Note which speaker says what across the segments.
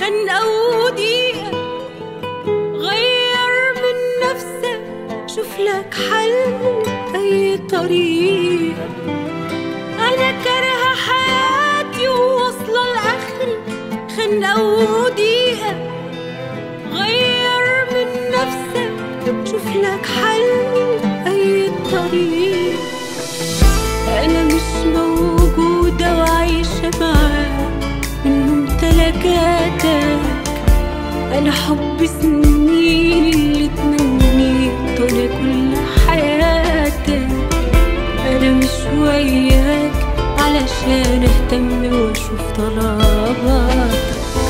Speaker 1: خنقة ودقيقة غير من نفسك شوف لك حل أي طريقة أنا كارهة حياتي وواصلة لآخري خنقة ودقيقة غير من نفسك شوف لك حل أي طريقة أنا مش موجودة وعايشة معاك من ممتلكاتك أنا حب سنين اللي تمنيت وأنا كل حياتك أنا مش وياك علشان أهتم وأشوف طلباتك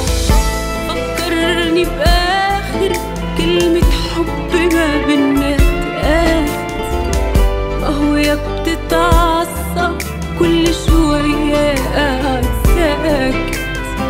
Speaker 1: فكرني بآخر كلمة حب ما بينا اتقالت أهو يا بتتعصب كل شوية قاعد ساكت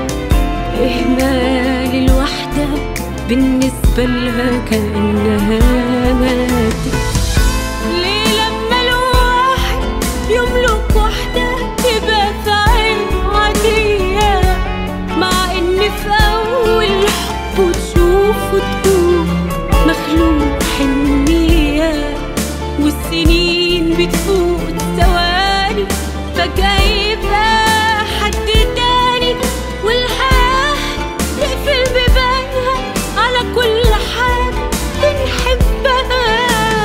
Speaker 1: إهمال الوحدة بالنسبة لها كأنها ماتت ليه لما الواحد يملك وحدة تبقى في عينه عادية مع إن في أول حب تشوفه تكون مخلوق حنية والسنين بتفوت ثواني فجأة يبقى حد تاني والحياة تقفل بيبانها على كل حاجة بنحبها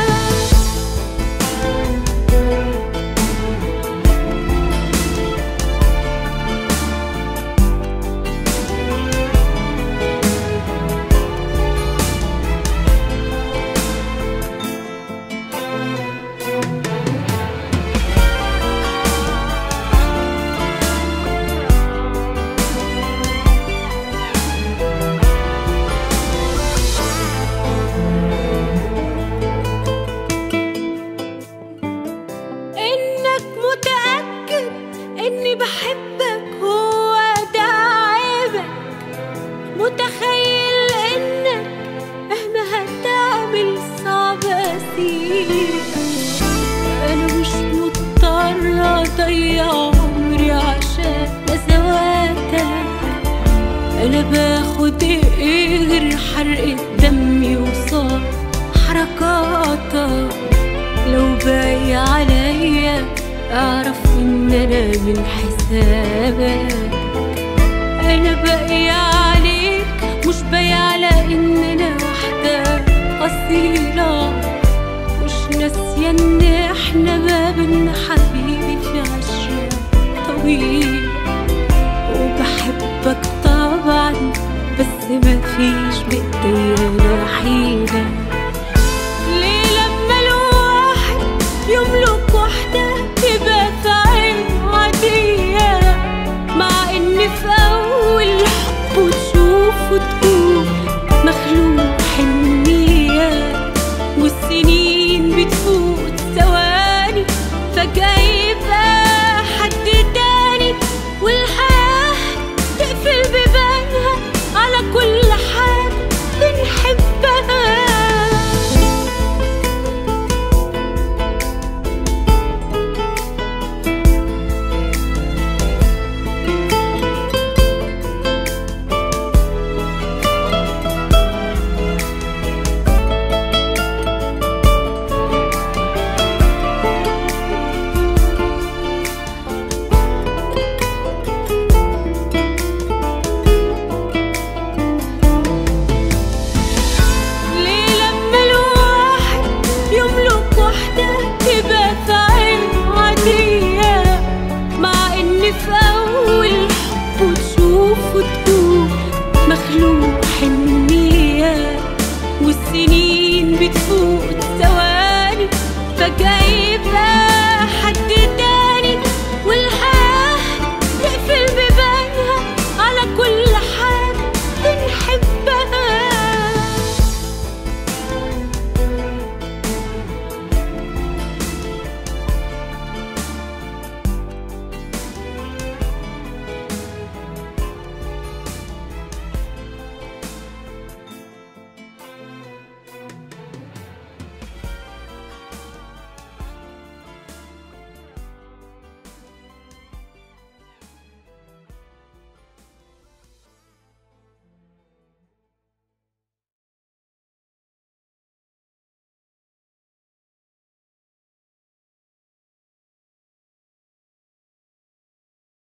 Speaker 1: انك متأكد اني بحبك هو ده عيبك متخيل انك مهما هتعمل صعب اسيبك انا مش مضطرة اضيع عمري عشان نزواتك انا باخد ايه غير حرقة دمي وصار حركاتك لو باقي عليا اعرف ان انا من حسابك انا باقي عليك مش باقي على ان انا واحدة اصيلة مش ناسية ان احنا ما بينا حبيبي في عشرة طويلة وبحبك طبعا بس مفيش بإيديا انا حيلة ليه لما الواحد يملك وحدة تبقى في عينه عادية مع إن في أول حب تشوفه تقول مخلوق حنية والسنين بتفوت ثواني فجأة يبقى حد تاني والحياة تقفل بيبانها على كل حاجة بنحبها ليه لما الواحد يملك وحدة تبقى في عينه عادية مع إن في أول حب تشوفه تقول مخلوق حنية والسنين بتفوت ثواني فجأة يبقى